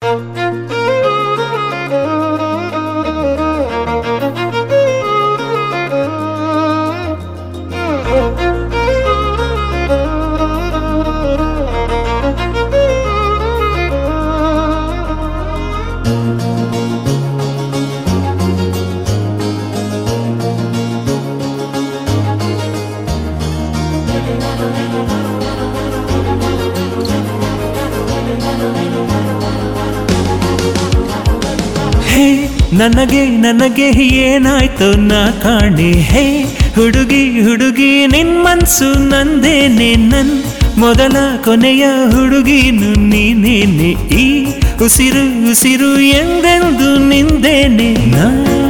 ಹೇ ನನಗೆ ನನಗೆ ಏನಾಯ್ತು ನಾ ಕಾಣೆ ಹೇ ಹುಡುಗಿ ಹುಡುಗಿ ನಿನ್ ಮನ್ಸು ನಂದೇನೆ ನನ್ ಮೊದಲ ಕೊನೆಯ ಹುಡುಗಿನು ನೀನೇನೆ ಈ ಉಸಿರು ಉಸಿರು ಎಂದೆಂದು ನಿಂದೇನೆ ನಾ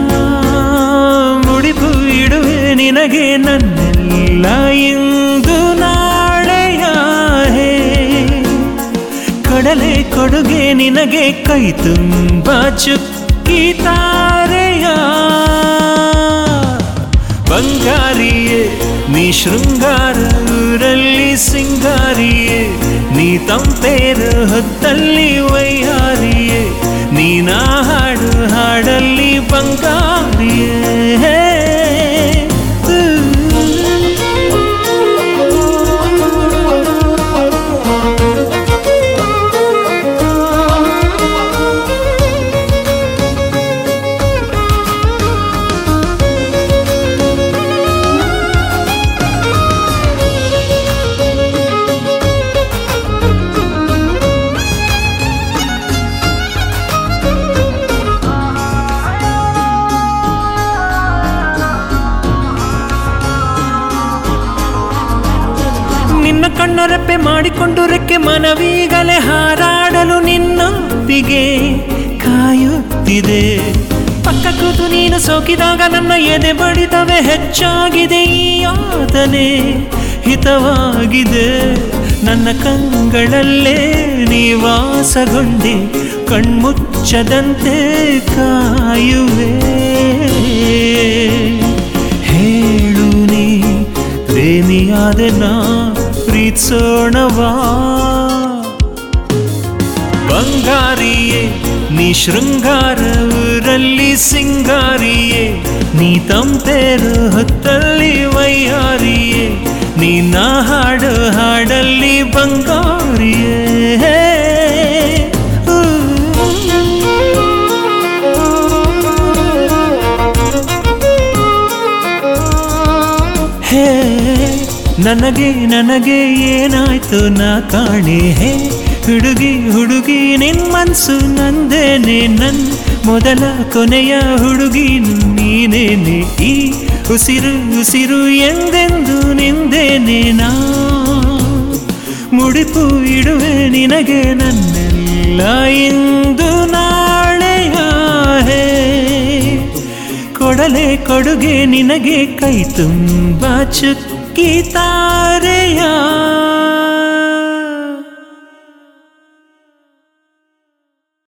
ಮುಡಿಪು ಇಡುವೆ ನಿನಗೆ ನನ್ನೆಲ್ಲ ಇಂದು ನಾಳೆಯ ಹೇ ಕಡಲೆ ಕೊಡುಗೆ ನಿನಗೆ ಕೈ ತುಂಬ ಚುಕ್ಕಿ ತಾರೆಯ ಬಂಗಾರಿಯೇ ನೀ ಶೃಂಗಾರ ಊರಲ್ಲಿ ಸಿಂಗಾರಿಯೇ ನೀ ತಂಪೇರ ಹೊತ್ತಲ್ಲಿ ವೈಹಾರಿಯೇ ನೀನ ಹಾಡು ಹಾಡಲ್ಲಿ ಬಂಗಾರಿಯೇ ನಿನ್ನ ಕಣ್ಣೊರೆಪ್ಪೆ ಮಾಡಿಕೊಂಡು ರೆಕ್ಕೆ ಮನವೀಗಲೇ ಹಾರಾಡಲು ನಿನ್ನೊಪ್ಪಿಗೆ ಕಾಯುತ್ತಿದೆ ಪಕ್ಕ ಕೂತು ನೀನು ಸೋಕಿದಾಗ ನನ್ನ ಎದೆ ಬಡಿತವೆ ಹೆಚ್ಚಾಗಿದೆ ಈ ಯಾತನೆ ಹಿತವಾಗಿದೆ ನನ್ನ ಕಂಗಳಲ್ಲೇ ನಿವಾಸಗೊಂಡೆ ಕಣ್ಮುಚ್ಚದಂತೆ ಕಾಯುವೆ ಹೇಳು ನೀ ಪ್ರೇಮಿಯಾದ ನಾ ಪ್ರೀತ್ಸೋಣವಾ ಬಂಗಾರಿಯೇ ನೀ ಶೃಂಗಾರ ಊರಲ್ಲಿ ಸಿಂಗಾರಿಯೇ ನೀ ತಂಪೇರು ಹೊತ್ತಲ್ಲಿ ವೈಯಾರಿಯೇ ನೀನ ಹಾಡು ಹಾಡಲ್ಲಿ ಬಂಗಾರಿಯೇ ಹೇ ನನಗೆ ನನಗೆ ಏನಾಯ್ತು ನಾ ಕಾಣೆ ಹೇ ಹುಡುಗಿ ಹುಡುಗಿ ನಿನ್ ಮನ್ಸು ನಂದೇನೆ ನನ್ ಮೊದಲ ಕೊನೆಯ ಹುಡುಗಿನು ನೀನೇನೆ ಈ ಉಸಿರು ಉಸಿರು ಎಂದೆಂದು ನಿಂದೇನೆ ನಾ ಮುಡಿಪು ಇಡುವೆ ನಿನಗೆ ನನ್ನೆಲ್ಲ ಇಂದು ನಾಳೆಯ ಹೇ ಕೊಡಲೆ ಕೊಡುಗೆ ನಿನಗೆ ಕೈ ತುಂಬ ಚುಕ್ಕಿ ತಾರೆಯ